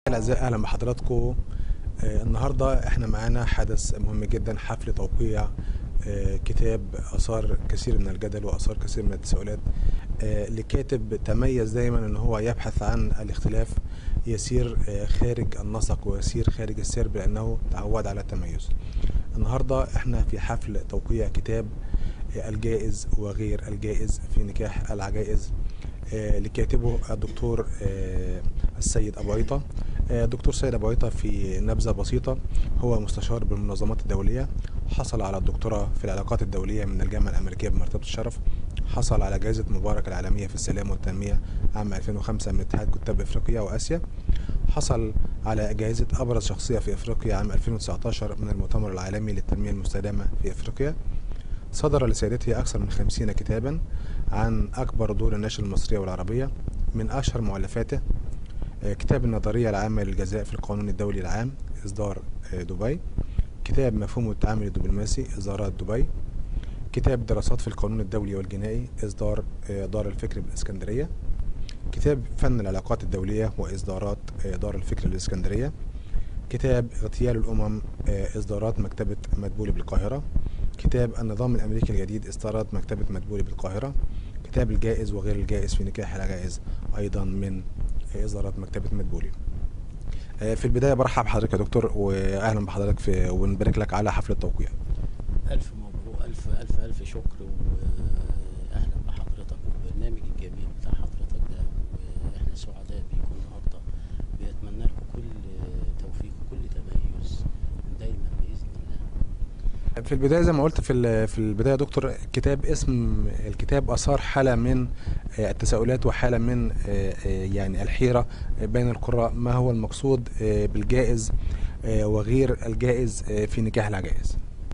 الأعزاء أهلا بحضراتكم آه، النهاردة احنا معانا حدث مهم جدا حفل توقيع آه، كتاب أثار كثير من الجدل وأثار كثير من التساؤلات آه، لكاتب تميز دايما ان هو يبحث عن الاختلاف يسير آه، خارج النسق ويسير خارج السرب لأنه تعود على التميز النهاردة احنا في حفل توقيع كتاب آه، الجائز وغير الجائز في نكاح العجائز آه، لكاتبه الدكتور آه، السيد أبو عيطة آه، الدكتور سيد أبو عيطة في نبذة بسيطة هو مستشار بالمنظمات الدولية حصل على الدكتوراه في العلاقات الدولية من الجامعة الأمريكية بمرتبة الشرف حصل على جائزة مبارك العالمية في السلام والتنمية عام 2005 من اتحاد كتاب إفريقيا وآسيا حصل على جائزة أبرز شخصية في إفريقيا عام 2019 من المؤتمر العالمي للتنمية المستدامة في إفريقيا صدر لسيدته أكثر من خمسين كتابا عن أكبر دور النشر المصرية والعربية من أشهر مؤلفاته آه، كتاب النظرية العامة للجزاء في القانون الدولي العام إصدار آه، دبي كتاب مفهوم التعامل الدبلوماسي إصدارات دبي كتاب دراسات في القانون الدولي والجنائي إصدار آه، دار الفكر بالإسكندرية كتاب فن العلاقات الدولية وإصدارات آه، دار الفكر بالإسكندرية كتاب اغتيال الأمم آه، إصدارات مكتبة مدبولي بالقاهرة كتاب النظام الأمريكي الجديد إصدارات مكتبة مدبولي بالقاهرة كتاب الجائز وغير الجائز في نكاح العجائز أيضا من آه، إصدارات مكتبة مدبولي آه، في البداية برحب بحضرتك يا دكتور وأهلا بحضرتك في ونبارك لك على حفل التوقيع ألف مبروك ألف ألف ألف شكر وأهلا بحضرتك والبرنامج الجميل بتاع حضرتك ده وإحنا سعداء بيكم النهاردة بيتمنى لكم كل توفيق وكل تميز دايما بإذن الله في البداية زي ما قلت في ال- في البداية يا دكتور كتاب اسم الكتاب أثار حالة من آه، التساؤلات وحالة من آه، آه، يعني الحيرة بين القراء ما هو المقصود آه، بالجائز آه، وغير الجائز آه، في نكاح العجائز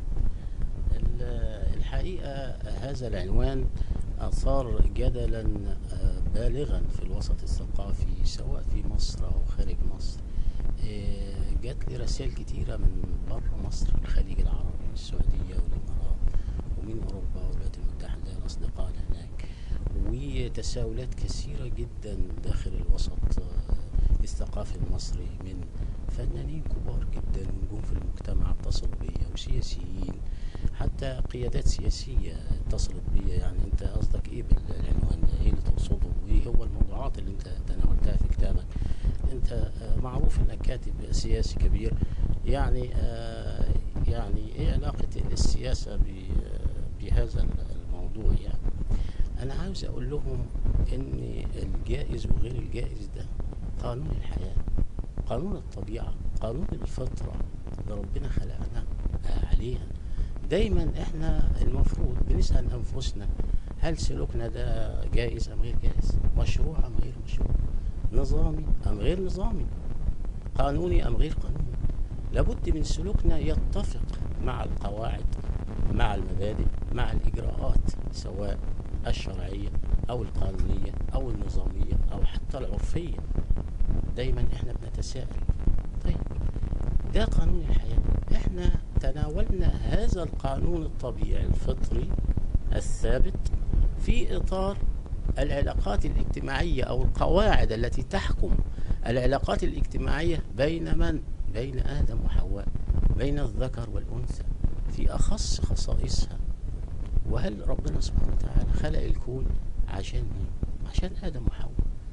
ال- الحقيقة هذا العنوان أثار جدلا آه، بالغا في الوسط الثقافي سواء في مصر أو خارج مصر آه، جات لي رسائل كتيرة من بره مصر الخليج العربي السعودية والإمارات ومن أوروبا والولايات المتحدة الأصدقاء هناك وتساؤلات كثيرة جدا داخل الوسط آه، الثقافي المصري من فنانين كبار جدا ونجوم في المجتمع اتصلوا بيا وسياسيين حتى قيادات سياسية اتصلت بيا يعني انت قصدك ايه بالعنوان ده؟ ايه اللي تقصده وايه هو الموضوعات اللي انت تناولتها في كتابك انت آه، معروف انك كاتب سياسي كبير يعني آه، يعني ايه علاقة السياسة ب- آه، بهذا الموضوع يعني انا عاوز اقول لهم ان الجائز وغير الجائز ده قانون الحياة قانون الطبيعة قانون الفطرة اللي ربنا خلقنا آه، عليها دايما احنا المفروض بنسأل انفسنا هل سلوكنا ده جائز ام غير جائز مشروع ام غير مشروع نظامي ام غير نظامي قانوني ام غير قانوني لابد من سلوكنا يتفق مع القواعد مع المبادئ مع الاجراءات سواء الشرعيه او القانونيه او النظاميه او حتى العرفيه دايما احنا بنتساءل طيب ده قانون الحياه احنا تناولنا هذا القانون الطبيعي الفطري الثابت في اطار العلاقات الاجتماعيه او القواعد التي تحكم العلاقات الاجتماعيه بين من بين ادم وحواء بين الذكر والانثى في اخص خصائصها وهل ربنا سبحانه وتعالى خلق الكون عشان مين عشان ادم وحواء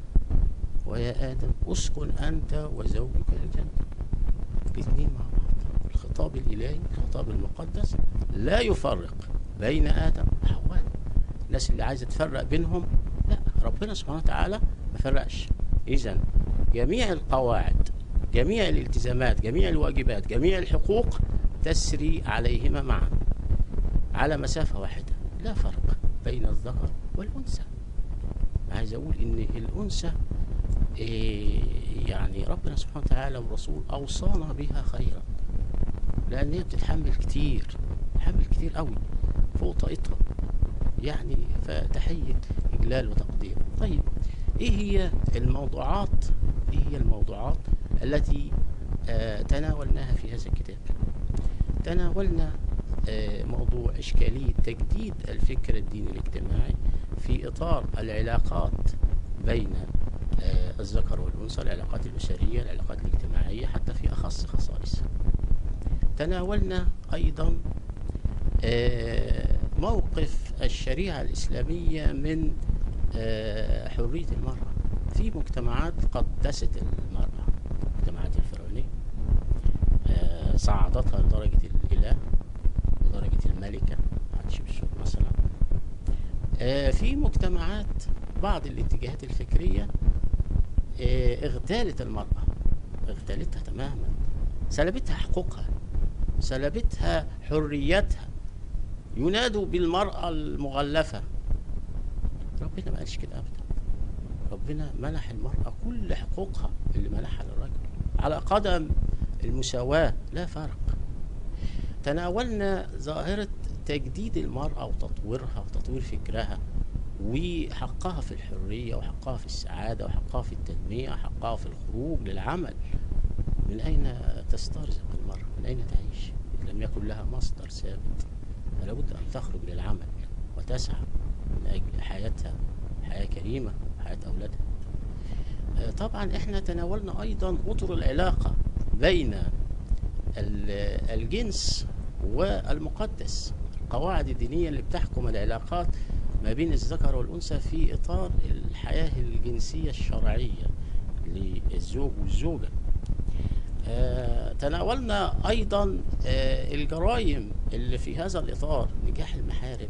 ويا ادم اسكن انت وزوجك الجنه الاثنين مع بعض الخطاب الالهي الخطاب المقدس لا يفرق بين ادم وحواء الناس اللي عايزه تفرق بينهم لا ربنا سبحانه وتعالى ما فرقش اذا جميع القواعد جميع الالتزامات جميع الواجبات جميع الحقوق تسري عليهما معا على مسافه واحده لا فرق بين الذكر والانثى عايز اقول ان الانثى إيه يعني ربنا سبحانه وتعالى والرسول اوصانا بها خيرا لان هي بتتحمل كتير بتتحمل كتير قوي فوق طاقتها يعني فتحيه اجلال وتقدير طيب ايه هي الموضوعات ايه هي الموضوعات التي آه تناولناها في هذا الكتاب تناولنا آه موضوع اشكاليه تجديد الفكر الديني الاجتماعي في اطار العلاقات بين آه، الذكر والأنثى العلاقات الأسرية العلاقات الاجتماعية أخص خصائصها تناولنا أيضا آه، موقف الشريعة الإسلامية من آه، حرية المرأة في مجتمعات قدست المرأة المجتمعات الفرعونية آه، صعدتها لدرجة الإله ودرجة الملكة حتشبسوت مثلا آه، في مجتمعات بعض الاتجاهات الفكرية آه، اغتالت المرأة اغتالتها تماما سلبتها حقوقها سلبتها حريتها ينادوا بالمرأة المغلفة ربنا ما قالش كده أبدا ربنا منح المرأة كل حقوقها اللي منحها للرجل على قدم المساواة لا فرق تناولنا ظاهرة تجديد المرأة وتطويرها وتطوير فكرها وحقها في الحرية وحقها في السعادة وحقها في التنمية وحقها في الخروج للعمل من أين تسترزق المرأة من أين تعيش إن لم يكن لها مصدر ثابت فلا بد أن تخرج للعمل وتسعى من أجل حياتها حياة كريمة وحياة أولادها آه، طبعا احنا تناولنا أيضا أطر العلاقة بين ال- الجنس والمقدس القواعد الدينية اللي بتحكم العلاقات ما بين الذكر والأنثى في إطار الحياة الجنسية الشرعية للزوج والزوجة آه، تناولنا أيضا آه، الجرائم اللي في هذا الإطار نكاح المحارم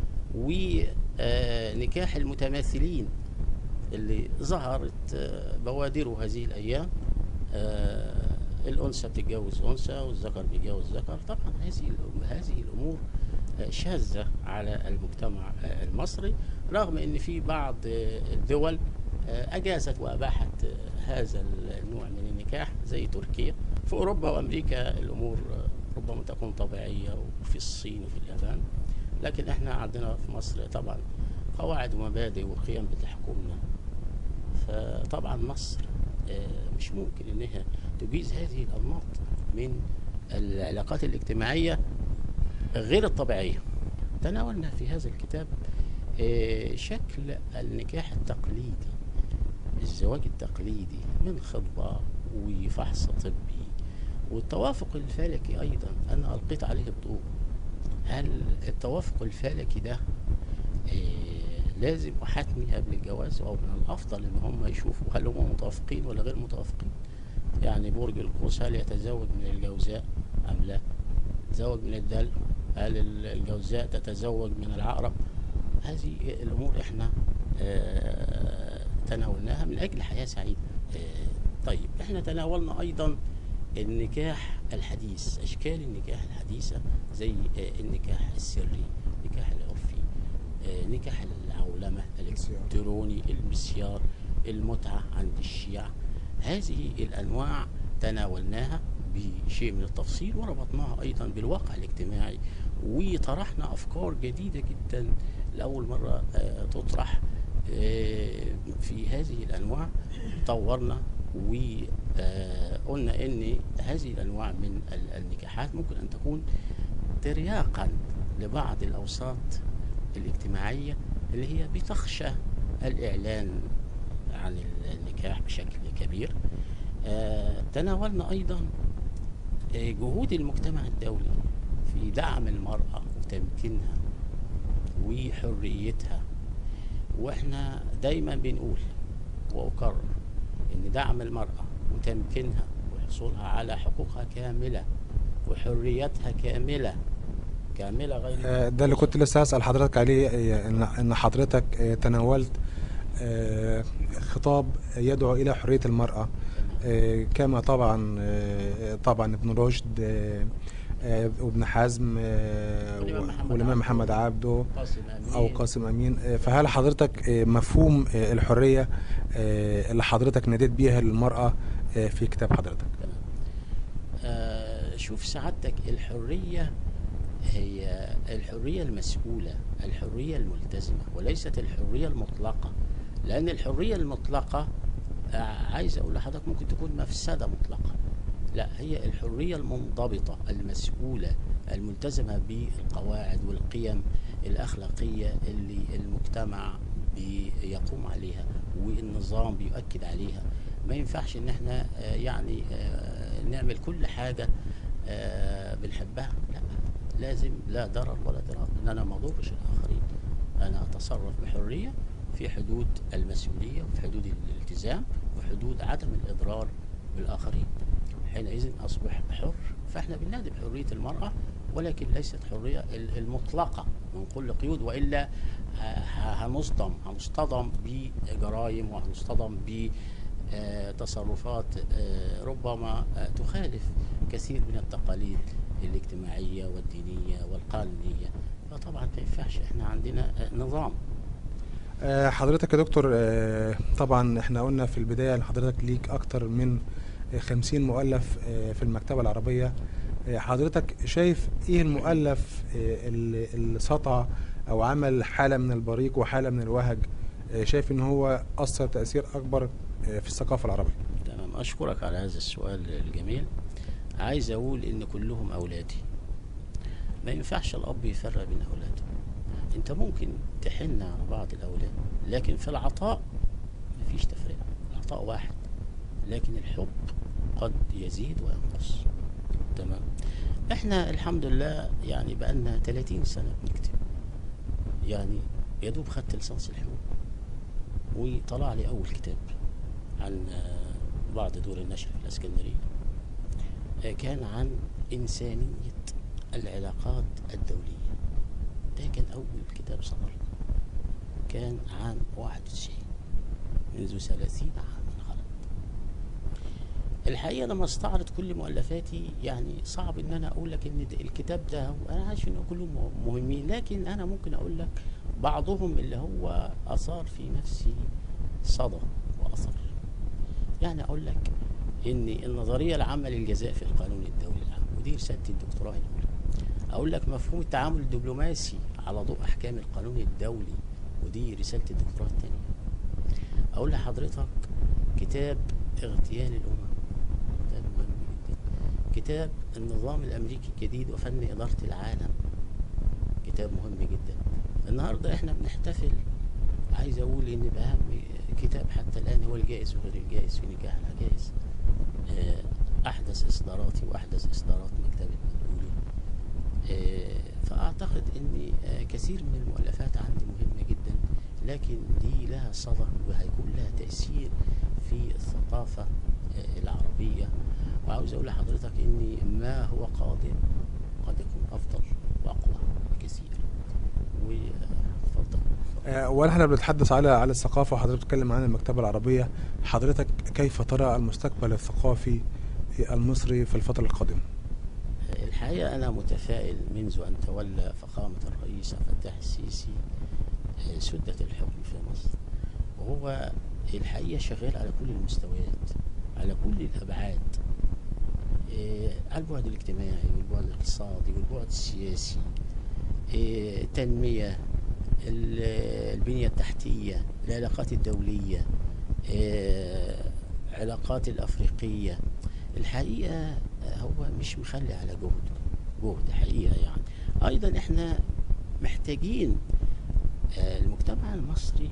ونكاح المتماثلين اللي ظهرت آه، بوادره هذه الأيام آه، الأنثى بتتجوز أنثى والذكر بيتجوز ذكر طبعا هذه الأم- هذه الأمور آه، شاذة على المجتمع آه، المصري رغم ان في بعض آه، الدول آه، اجازت واباحت آه، هذا النوع من النكاح زي تركيا في اوروبا وامريكا الامور آه، ربما تكون طبيعيه وفي الصين وفي اليابان لكن احنا عندنا في مصر طبعا قواعد ومبادئ وقيم بتحكمنا فطبعا مصر آه، مش ممكن انها تجيز هذه الانماط من العلاقات الاجتماعيه غير الطبيعيه تناولنا في هذا الكتاب آه، شكل النكاح التقليدي الزواج التقليدي من خطبه وفحص طبي والتوافق الفلكي ايضا انا القيت عليه الضوء هل التوافق الفلكي ده آه، لازم وحتمي قبل الجواز او من الافضل ان هم يشوفوا هل هم متوافقين ولا غير متوافقين يعني برج القوس هل يتزوج من الجوزاء ام لا يتزوج من الدلو هل ال- الجوزاء تتزوج من العقرب هذه الامور احنا آه، تناولناها من اجل حياه سعيده آه، طيب احنا تناولنا ايضا النكاح الحديث اشكال النكاح الحديثه زي آه، النكاح السري النكاح العرفي آه، نكاح العولمه الالكتروني المسيار المتعه عند الشيعة هذه الانواع تناولناها بشيء من التفصيل وربطناها ايضا بالواقع الاجتماعي وطرحنا افكار جديده جدا لاول مره آه، تطرح آه، في هذه الانواع طورنا وقلنا ان هذه الانواع من ال- النكاحات ممكن ان تكون ترياقا لبعض الاوساط الاجتماعيه اللي هي بتخشى الاعلان عن ال- النكاح بشكل كبير آه، تناولنا ايضا آه، جهود المجتمع الدولي في دعم المراه وتمكينها وحريتها واحنا دايما بنقول واكرر ان دعم المراه وتمكينها وحصولها على حقوقها كامله وحريتها كامله كامله غير آه، ده اللي كنت لسه هسأل حضرتك عليه آه، ان ان حضرتك آه، تناولت آه، خطاب يدعو الى حرية المرأة آه، كما طبعا آه، طبعا ابن رشد آه، آه، وابن حزم آه، والإمام محمد والامام عبده. محمد عبده قاسم امين او قاسم امين آه، فهل حضرتك آه، مفهوم آه، الحرية آه، اللي حضرتك ناديت بيها للمرأة آه، في كتاب حضرتك آه، شوف سعادتك الحرية هي الحرية المسؤولة الحرية الملتزمة وليست الحرية المطلقة لأن الحرية المطلقة آه، عايز أقول لحضرتك ممكن تكون مفسدة مطلقة لا هي الحرية المنضبطة المسؤولة الملتزمة بالقواعد والقيم الأخلاقية اللي المجتمع بيقوم عليها والنظام بيؤكد عليها ما ينفعش ان احنا آه، يعني آه، نعمل كل حاجه آه، بنحبها لا لازم لا ضرر ولا ضرار ان انا ما اضرش الاخرين انا اتصرف بحريه في حدود المسؤوليه وفي حدود الالتزام وحدود عدم الاضرار بالاخرين حينئذ اصبح حر فاحنا بننادي بحريه المراه ولكن ليست حريه ال- المطلقه من كل قيود والا ه- ه- هنصدم هنصطدم بجرائم وهنصطدم ب آه، تصرفات آه، ربما آه، تخالف كثير من التقاليد الاجتماعيه والدينيه والقانونيه فطبعا ما ينفعش احنا عندنا آه، نظام آه، حضرتك يا دكتور آه، طبعا احنا قلنا في البداية ان حضرتك ليك اكتر من آه، 50 مؤلف آه، في المكتبة العربية آه، حضرتك شايف ايه المؤلف آه، اللي اللي سطع او عمل حالة من البريق وحالة من الوهج آه، شايف ان هو اثر تأثير اكبر آه، في الثقافة العربية تمام اشكرك على هذا السؤال الجميل عايز اقول ان كلهم اولادي ما ينفعش الاب يفرق بين اولاده انت ممكن تحن على بعض الاولاد لكن في العطاء مفيش تفرقه العطاء واحد لكن الحب قد يزيد وينقص تمام احنا الحمد لله يعني بقالنا 30 سنه بنكتب يعني يا دوب خدت لسانس الحقوق وطلع لي اول كتاب عن آه، بعض دور النشر في الاسكندريه آه، كان عن انسانيه العلاقات الدوليه ده كان اول كتاب صدر كان عام 91 منذ 30 عاما غلط الحقيقه لما استعرض كل مؤلفاتي يعني صعب ان انا اقول لك ان ده- الكتاب ده هو انا عارف انه كلهم مه- مهمين لكن انا ممكن اقول لك بعضهم اللي هو اثار في نفسي صدى واثر يعني اقول لك ان النظريه العامه للجزاء في القانون الدولي العام ودي رساله الدكتوراه الاولى اقول لك مفهوم التعامل الدبلوماسي على ضوء احكام القانون الدولي ودي رساله الدكتوراه الثانيه اقول لحضرتك كتاب اغتيال الامم كتاب مهم جدا كتاب النظام الامريكي الجديد وفن اداره العالم كتاب مهم جدا النهارده احنا بنحتفل عايز اقول ان باهم كتاب حتى الان هو الجائز وغير الجائز في نكاح العجائز آه، احدث اصداراتي واحدث اصدارات مكتبه مدبولي آه، فاعتقد ان آه، كثير من المؤلفات عندي مهمه جدا لكن دي لها صدى وهيكون لها تاثير في الثقافه آه، العربيه وعاوز اقول لحضرتك ان ما هو قادم قد يكون افضل واقوى بكثير واتفضل آه، واحنا بنتحدث على على الثقافة وحضرتك بتتكلم عن المكتبة العربية حضرتك كيف ترى المستقبل الثقافي المصري في الفترة القادمة؟ الحقيقة أنا متفائل منذ أن تولى فخامة الرئيس عبد الفتاح السيسي آه، سدة الحكم في مصر وهو الحقيقة شغال على كل المستويات على كل الأبعاد آه، على البعد الاجتماعي والبعد الاقتصادي والبعد السياسي آه، التنمية ال- البنية التحتية العلاقات الدولية آه، علاقات الأفريقية الحقيقة آه، هو مش مخلي على جهد جهد حقيقة يعني أيضا إحنا محتاجين آه، المجتمع المصري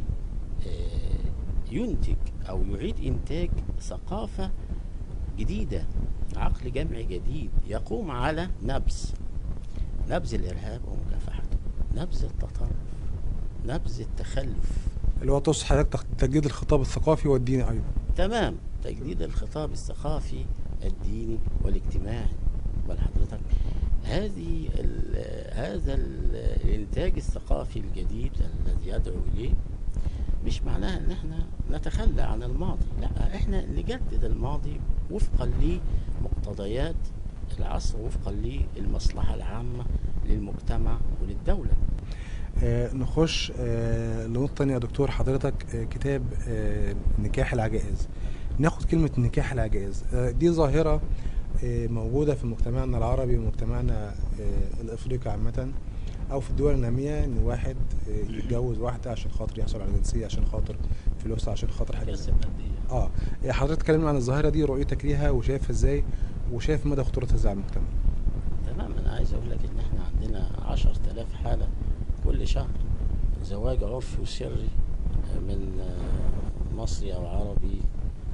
آه، ينتج أو يعيد إنتاج ثقافة جديدة عقل جمعي جديد يقوم على نبذ نبذ الإرهاب ومكافحته نبذ التطرف نبذ التخلف اللي هو تقصد حضرتك تجديد الخطاب الثقافي والديني أيضا تمام تجديد الخطاب الثقافي الديني والاجتماعي بل حضرتك هذه ال- هذا ال- الانتاج الثقافي الجديد الذي يدعو اليه مش معناها ان احنا نتخلى عن الماضي لا احنا نجدد الماضي وفقا لمقتضيات العصر وفقا للمصلحه العامه للمجتمع وللدوله آه، نخش آه، لنقطة تانية يا دكتور حضرتك آه، كتاب آه، نكاح العجائز ناخد كلمة نكاح العجائز آه، دي ظاهرة آه، موجودة في مجتمعنا العربي ومجتمعنا آه، الأفريقي عامة أو في الدول النامية إن واحد آه، يتجوز واحدة عشان خاطر يحصل على جنسية عشان خاطر فلوسها عشان خاطر حاجة زي كسب قد ايه اه آه، حضرتك اتكلمنا عن الظاهرة دي رؤيتك ليها وشايفها ازاي وشايف مدى خطورتها ازاي على المجتمع تمام انا عايز اقول لك ان احنا عندنا عشر تلاف حالة كل شهر زواج عرفي وسري من آه، مصري او عربي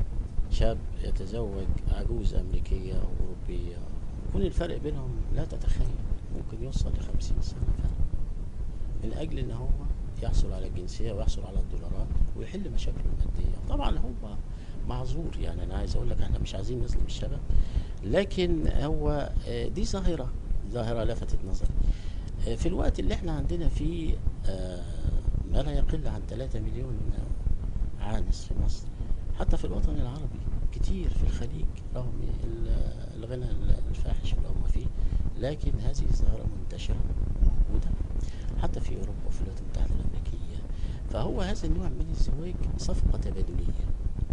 شاب يتزوج عجوز أمريكية أو أوروبية يكون الفرق بينهم لا تتخيل ممكن يوصل لخمسين سنة فرق من أجل إن هو يحصل على الجنسية ويحصل على الدولارات ويحل مشاكله المادية طبعا هو معذور يعني أنا عايز أقول لك إحنا مش عايزين نظلم الشباب لكن هو آه، دي ظاهرة ظاهرة لفتت نظري آه، في الوقت اللي احنا عندنا فيه آه، ما لا يقل عن 3 مليون عانس في مصر حتى في الوطن العربي كتير في الخليج رغم ال- الغنى الفاحش اللي هم فيه لكن هذه ظاهرة منتشرة موجودة حتى في أوروبا وفي الولايات المتحدة الأمريكية فهو هذا النوع من الزواج صفقة تبادلية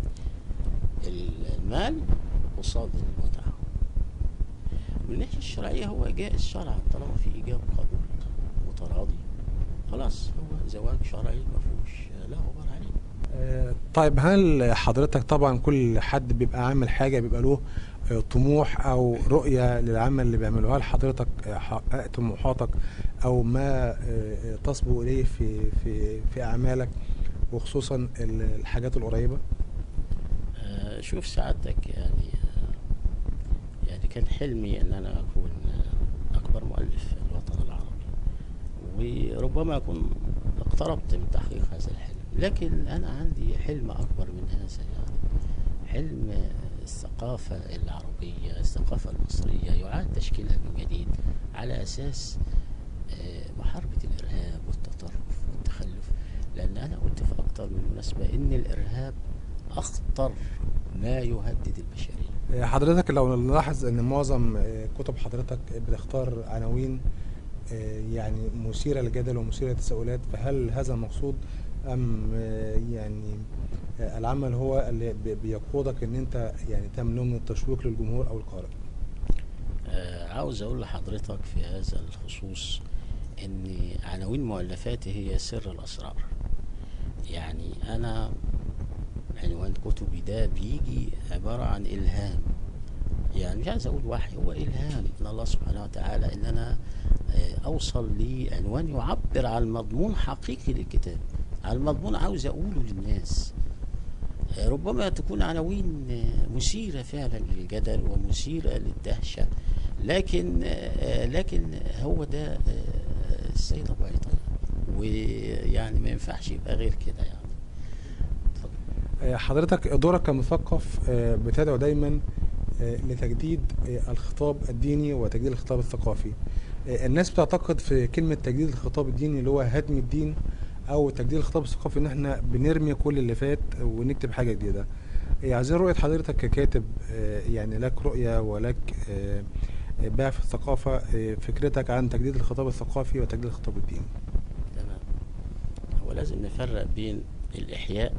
المال قصاد المتعة من الناحية الشرعية هو جائز شرعا طالما في إيجاب قبول وتراضي خلاص هو زواج شرعي ما فيهوش لا غبار عليه آه، طيب هل حضرتك طبعا كل حد بيبقى عامل حاجة بيبقى له آه، طموح او رؤية للعمل اللي بيعمله هل حضرتك آه، حققت طموحاتك او ما آه، تصبو اليه في في في اعمالك وخصوصا ال- الحاجات القريبة آه، شوف سعادتك يعني آه، يعني كان حلمي ان انا اكون آه، اكبر مؤلف في الوطن العربي وربما اكون اقتربت من تحقيق هذا الحلم لكن انا عندي حلم اكبر من هذا يعني حلم آه، الثقافة العربية الثقافة المصرية يعاد تشكيلها من جديد على اساس آه، محاربة الارهاب والتطرف والتخلف لان انا قلت في اكتر من مناسبة ان الارهاب اخطر ما يهدد البشريه آه، حضرتك لو نلاحظ ان معظم آه، كتب حضرتك بتختار عناوين آه، يعني مثيرة للجدل ومثيرة للتساؤلات فهل هذا المقصود ام آه، يعني آه، العمل هو اللي بي- بيقودك ان انت يعني تعمل نوع من التشويق للجمهور او القارئ آه عاوز اقول لحضرتك في هذا الخصوص ان عناوين مؤلفاتي هي سر الاسرار يعني انا عنوان كتبي ده بيجي عباره عن الهام يعني مش عايز اقول وحي هو الهام من الله سبحانه وتعالى ان انا آه، اوصل لعنوان يعبر عن مضمون حقيقي للكتاب عن المضمون عاوز اقوله للناس آه، ربما تكون عناوين آه، مثيرة فعلا للجدل ومثيرة للدهشة لكن آه، لكن هو ده آه، السيد أبو عيطة ويعني ما ينفعش يبقى غير كده يعني اتفضل. آه، حضرتك دورك كمثقف آه، بتدعو دايما آه، لتجديد آه، الخطاب الديني وتجديد الخطاب الثقافي آه، الناس بتعتقد في كلمة تجديد الخطاب الديني اللي هو هدم الدين او تجديد الخطاب الثقافي ان احنا بنرمي كل اللي فات ونكتب حاجة جديدة آه، عايزين رؤية حضرتك ككاتب آه، يعني لك رؤية ولك آه، آه، باع في الثقافة آه، فكرتك عن تجديد الخطاب الثقافي وتجديد الخطاب الديني تمام هو لازم نفرق بين الإحياء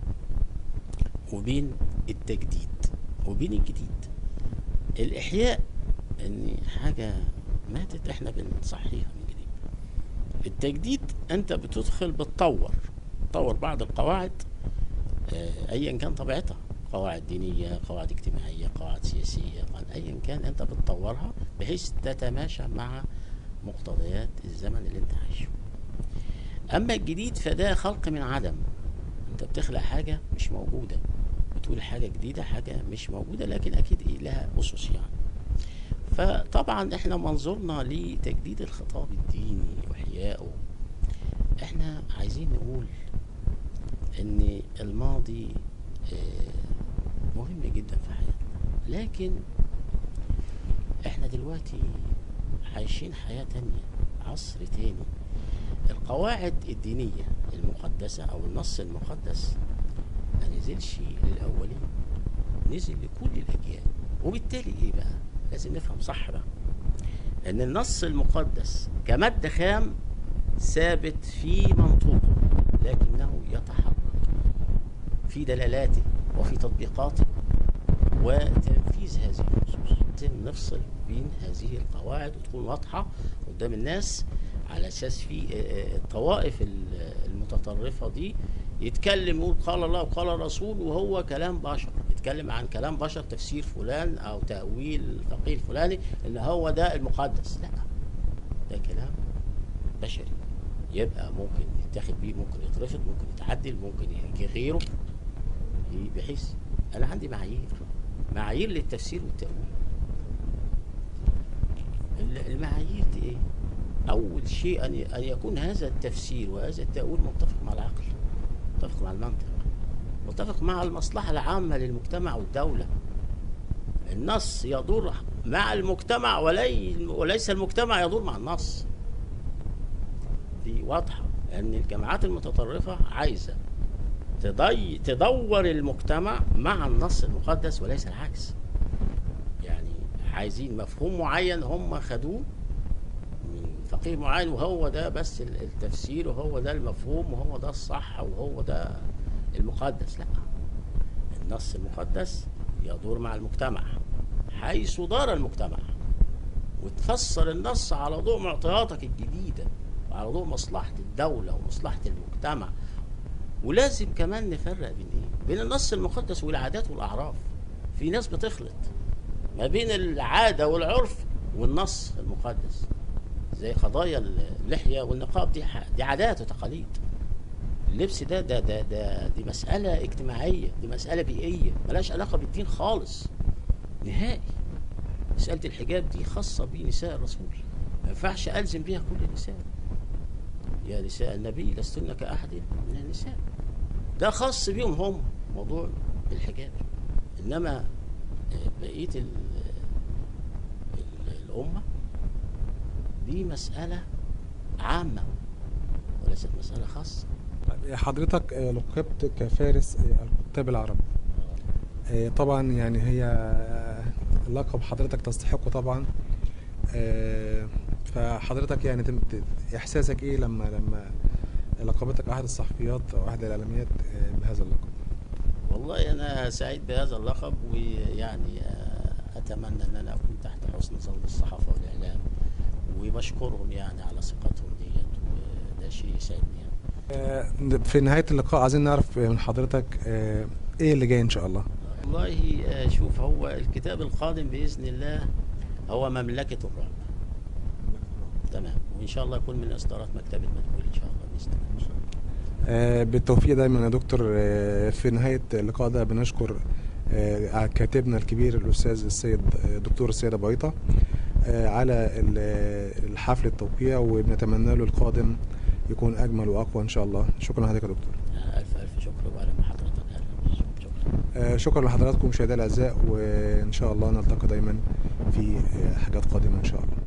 وبين التجديد وبين الجديد الإحياء إن حاجة ماتت إحنا بنصحيها من جديد التجديد أنت بتدخل بتطور تطور بعض القواعد آه، أيا كان طبيعتها قواعد دينية قواعد اجتماعية قواعد سياسية قواعد أيا كان أنت بتطورها بحيث تتماشى مع مقتضيات الزمن اللي أنت عايشه اما الجديد فده خلق من عدم انت بتخلق حاجه مش موجوده بتقول حاجه جديده حاجه مش موجوده لكن اكيد إيه لها اسس يعني فطبعا احنا منظورنا لتجديد الخطاب الديني واحيائه احنا عايزين نقول ان الماضي آه، مهم جدا في حياتنا لكن احنا دلوقتي عايشين حياه تانية عصر تاني القواعد الدينية المقدسة أو النص المقدس ما نزلش للأولين نزل لكل الأجيال وبالتالي إيه بقى؟ لازم نفهم صح بقى إن النص المقدس كمادة خام ثابت في منطوقه لكنه يتحرك في دلالاته وفي تطبيقاته وتنفيذ هذه النصوص لازم نفصل بين هذه القواعد وتكون واضحة قدام الناس على اساس في آه، آه، الطوائف ال- المتطرفه دي يتكلم يقول قال الله وقال الرسول وهو كلام بشر يتكلم عن كلام بشر تفسير فلان او تاويل الفقيه الفلاني ان هو ده المقدس لا ده كلام بشري يبقى ممكن يتاخد بيه ممكن يترفض ممكن يتعدل ممكن يجي غيره بحيث انا عندي معايير معايير للتفسير والتاويل ال- المعايير دي ايه اول شيء ان ي- ان يكون هذا التفسير وهذا التاويل متفق مع العقل متفق مع المنطق متفق مع المصلحه العامه للمجتمع والدوله النص يدور مع المجتمع ولي وليس المجتمع يدور مع النص دي واضحه ان الجماعات المتطرفه عايزه تضي تدور المجتمع مع النص المقدس وليس العكس يعني عايزين مفهوم معين هم خدوه من فقيه معين وهو ده بس ال- التفسير وهو ده المفهوم وهو ده الصح وهو ده المقدس لا النص المقدس يدور مع المجتمع حيث دار المجتمع وتفسر النص على ضوء معطياتك الجديدة وعلى ضوء مصلحة الدولة ومصلحة المجتمع ولازم كمان نفرق بين ايه؟ بين النص المقدس والعادات والاعراف. في ناس بتخلط ما بين العاده والعرف والنص المقدس. زي قضايا اللحيه والنقاب دي ح- دي عادات وتقاليد. اللبس ده ده ده, ده دي مساله اجتماعيه، دي مساله بيئيه، ملهاش علاقه بالدين خالص. نهائي. مساله الحجاب دي خاصه بنساء الرسول. ما ينفعش الزم بيها كل النساء. يا نساء النبي لستن كأحد من النساء ده خاص بيهم هم موضوع الحجاب إنما آه، بقية ال- ال- الأمة دي مسألة عامة وليست مسألة خاصة طيب، حضرتك آه، لقبت كفارس آه، الكتاب العرب آه، طبعا يعني هي آه، لقب حضرتك تستحقه طبعا آه، فحضرتك يعني تم- ت- احساسك ايه لما لما لقبتك احد الصحفيات او احد الاعلاميات آه، بهذا اللقب والله أنا سعيد بهذا اللقب ويعني آه، أتمنى أن أنا أكون تحت حسن ظن الصحافة والإعلام وبشكرهم يعني على ثقتهم ديت وده شيء يسعدني يعني. آه، في نهاية اللقاء عايزين نعرف من حضرتك آه، ايه اللي جاي ان شاء الله والله آه، شوف هو الكتاب القادم بإذن الله هو مملكة الرعب تمام وإن شاء الله يكون من إصدارات مكتبة مدبول إن شاء الله بإذن الله آه، بالتوفيق دايما يا دكتور آه، في نهاية اللقاء ده بنشكر آه، كاتبنا الكبير الأستاذ السيد آه، دكتور السيد أبو عيطة آه، على ال- الحفل التوقيع وبنتمنى له القادم يكون أجمل وأقوى إن شاء الله شكرا لحضرتك يا دكتور آه، ألف ألف شكر وعلى ما حضرتك أهلا شكرا آه، شكرا لحضراتكم مشاهدينا الأعزاء وإن شاء الله نلتقي دايما في آه، حاجات قادمة إن شاء الله